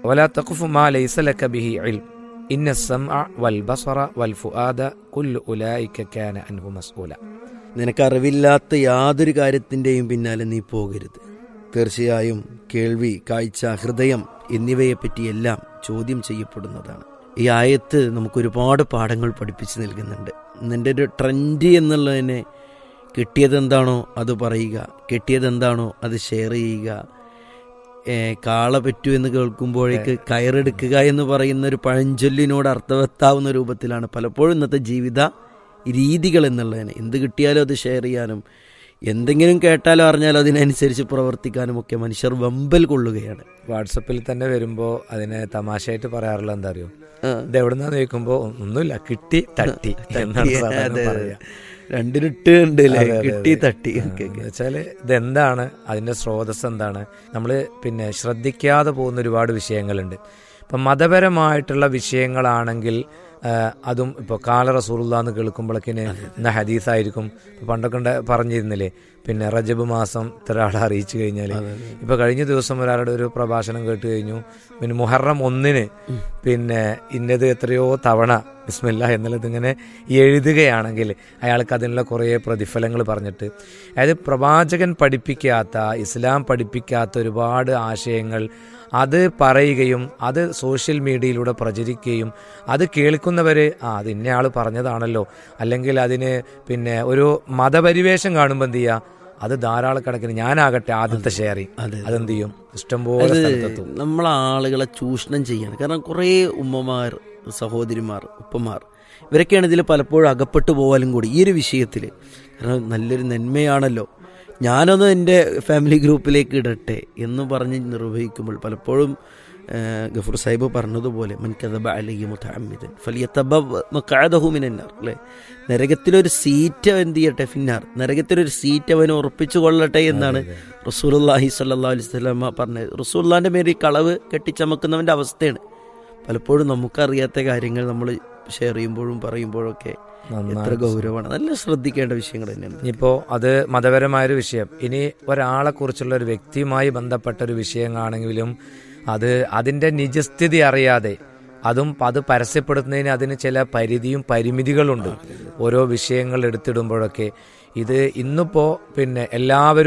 ولا تقف ما ليس لك به علم إن السمع والبصر والفؤاد كل أولئك كان عنه مسؤولا നിനക്കറിവില്ലാത്ത യാതൊരു കാര്യത്തിൻ്റെയും പിന്നാലെ നീ പോകരുത് തീർച്ചയായും കേൾവി കാഴ്ച ഹൃദയം എന്നിവയെപ്പറ്റിയെല്ലാം ചോദ്യം ചെയ്യപ്പെടുന്നതാണ് ഈ ആയത്ത് നമുക്ക് ഒരുപാട് പാഠങ്ങൾ പഠിപ്പിച്ചു നൽകുന്നുണ്ട് നിന്റെ ഒരു ട്രെൻഡ് എന്നുള്ളതിനെ കിട്ടിയതെന്താണോ അത് പറയുക കിട്ടിയതെന്താണോ അത് ഷെയർ ചെയ്യുക ഏ, കാള പറ്റൂ എന്ന് കേൾക്കുമ്പോഴേക്ക് കയറെടുക്കുക എന്ന് പറയുന്ന ഒരു പഴഞ്ചൊല്ലിനോട് അർത്ഥവത്താവുന്ന രൂപത്തിലാണ് പലപ്പോഴും ഇന്നത്തെ ജീവിത രീതികൾ എന്നുള്ളതിന് എന്ത് കിട്ടിയാലും അത് ഷെയർ ചെയ്യാനും എന്തെങ്കിലും കേട്ടാലോ അറിഞ്ഞാലോ അതിനനുസരിച്ച് പ്രവർത്തിക്കാനും ഒക്കെ മനുഷ്യർ വെമ്പൽ കൊള്ളുകയാണ് വാട്സപ്പിൽ തന്നെ വരുമ്പോൾ അതിനെ തമാശയായിട്ട് പറയാറുള്ള എന്താ അറിയോ ആ. ഇത് എവിടുന്നാന്ന് ചോദിക്കുമ്പോൾ ഒന്നുമില്ല കിട്ടി തട്ടി എന്നാണ് സാധാരണ പറയാ രണ്ടിനിട്ട് ഉണ്ട് അല്ലേ അതെ, അതെ, കിട്ടി അതെ. തട്ടി ആ, ഓക്കെ എന്ന് വെച്ചാല് ഇതെന്താണ് അതിന്റെ സ്രോതസ് എന്താണ് നമ്മൾ പിന്നെ ശ്രദ്ധിക്കാതെ പോകുന്ന ഒരുപാട് വിഷയങ്ങളുണ്ട് ഇപ്പം മതപരമായിട്ടുള്ള വിഷയങ്ങളാണെങ്കിൽ ആ, അതും ഇപ്പോൾ കാല റസൂറുള്ള എന്ന് കേൾക്കുമ്പോഴേക്കിന് ഇന്ന ഹദീസായിരിക്കും ഇപ്പൊ പണ്ടൊക്കെ ഉണ്ട് പറഞ്ഞിരുന്നില്ലേ പിന്നെ റജബ് മാസം ഇത്ര ആളെ അറിയിച്ചു കഴിഞ്ഞാൽ ഇപ്പൊ കഴിഞ്ഞ ദിവസം ഒരാളുടെ ഒരു പ്രഭാഷണം കേട്ട് കഴിഞ്ഞു പിന്നെ മുഹറം ഒന്നിന് പിന്നെ ഇന്നത് എത്രയോ തവണ ബിസ്മില്ല എന്നുള്ളത് ഇങ്ങനെ എഴുതുകയാണെങ്കിൽ അയാൾക്ക് അതിനുള്ള കുറേ പ്രതിഫലങ്ങൾ പറഞ്ഞിട്ട് അതായത് പ്രവാചകൻ പഠിപ്പിക്കാത്ത ഇസ്ലാം പഠിപ്പിക്കാത്ത ഒരുപാട് ആശയങ്ങൾ അത് പറയുകയും അത് സോഷ്യൽ മീഡിയയിലൂടെ പ്രചരിക്കുകയും അത് കേൾക്കുന്നവർ ആ അത് ഇന്നയാൾ പറഞ്ഞതാണല്ലോ അല്ലെങ്കിൽ അതിന് പിന്നെ ഒരു മതപരിവേഷം കാണുമ്പോൾ എന്ത് ചെയ്യുക അത് ധാരാളക്കണക്കിന് ഞാനാകട്ടെ ആദ്യത്തെ ഷെയറിങ് അതെ. അതെന്ത് ചെയ്യും ഇഷ്ടംപോലെ സ്ഥലത്തെത്തും നമ്മളെ ആളുകളെ ചൂഷണം ചെയ്യാണ് കാരണം കുറേ ഉമ്മമാർ സഹോദരിമാർ ഉപ്പമാർ ഇവരൊക്കെയാണ് ഇതിൽ പലപ്പോഴും അകപ്പെട്ടു പോകാനും കൂടി ഈ ഒരു വിഷയത്തിൽ കാരണം നല്ലൊരു നന്മയാണല്ലോ ഞാനൊന്ന് എൻ്റെ ഫാമിലി ഗ്രൂപ്പിലേക്ക് ഇടട്ടെ എന്ന് പറഞ്ഞ് നിർവഹിക്കുമ്പോൾ പലപ്പോഴും ആ, ഗഫൂർ സാഹിബ് പറഞ്ഞതുപോലെ മൻകഥബ അലഹി മുത്തഅമ്മിദൻ ഫലിയത്തബഹു മിനന്നാർ അല്ലേ നരകത്തിലൊരു സീറ്റ് അവൻ എന്ത് ചെയ്യട്ടെ ഫിന്നാർ നരകത്തിലൊരു സീറ്റ് അവൻ ഉറപ്പിച്ചു കൊള്ളട്ടെ എന്നാണ് റസൂലുള്ളാഹി സ്വല്ലല്ലാഹു അലൈഹി വസല്ലമ പറഞ്ഞത് റസൂലുള്ളാന്റെ മേൽ ഈ കളവ് കെട്ടിച്ചമക്കുന്നവന്റെ അവസ്ഥയാണ് പലപ്പോഴും നമുക്കറിയാത്ത കാര്യങ്ങൾ നമ്മൾ ഷെയർ ചെയ്യുമ്പോഴും പറയുമ്പോഴും ഒക്കെ എത്ര ഗൗരവമാണ് നല്ല ശ്രദ്ധിക്കേണ്ട വിഷയങ്ങൾ തന്നെയാണ് ഇനിയിപ്പോൾ അത് മതപരമായൊരു വിഷയം ഇനി ഒരാളെ കുറിച്ചുള്ള ഒരു വ്യക്തിയുമായി ബന്ധപ്പെട്ട ഒരു വിഷയമാണെങ്കിലും അത് അതിൻ്റെ നിജസ്ഥിതി അറിയാതെ അതും അത് പരസ്യപ്പെടുത്തുന്നതിന് അതിന് ചില പരിധിയും പരിമിതികളുണ്ട് ഓരോ വിഷയങ്ങൾ എടുത്തിടുമ്പോഴൊക്കെ ഇത് ഇന്നിപ്പോൾ പിന്നെ എല്ലാവരും